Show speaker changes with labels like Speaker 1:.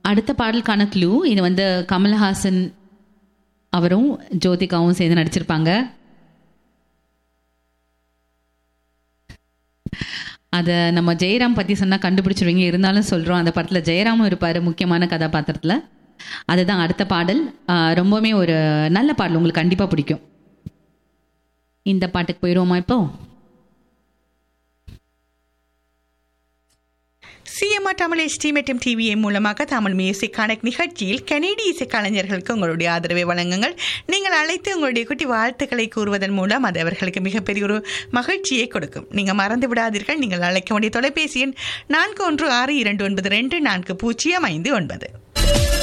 Speaker 1: அடுத்த பாடலுக்கான க்ளூ இது வந்து கமல்ஹாசன் அவரும் ஜோதிகாவும் சேர்ந்து நடிச்சிருப்பாங்க அதை நம்ம ஜெயராம் பற்றி சொன்னால் கண்டுபிடிச்சிருவீங்க இருந்தாலும் சொல்கிறோம் அந்த படத்தில் ஜெயராமும் இருப்பார் முக்கியமான கதாபாத்திரத்தில் அதுதான் அடுத்த பாடல் ஆஹ் ரொம்பவுமே ஒரு நல்ல பாடல் உங்களுக்கு கண்டிப்பாக பிடிக்கும் இந்த பாட்டுக்கு போயிடுவோமா இப்போ
Speaker 2: சிஎம்ஆர் தமிழ் எஸ்டி மற்றும் டிவிஏ மூலமாக தமிழ் மியூசிக் கனெக்ட் நிகழ்ச்சியில் கனேடிய இசை கலைஞர்களுக்கு உங்களுடைய ஆதரவை வழங்குங்கள் நீங்கள் அழைத்து உங்களுடைய குட்டி வாழ்த்துக்களை கூறுவதன் மூலம் அது அவர்களுக்கு மிகப்பெரிய ஒரு மகிழ்ச்சியை கொடுக்கும் நீங்கள் மறந்து விடாதீர்கள் நீங்கள் அழைக்க வேண்டிய தொலைபேசி எண் நான்கு ஒன்று ஆறு இரண்டு ஒன்பது ரெண்டு நான்கு பூஜ்ஜியம் ஐந்து ஒன்பது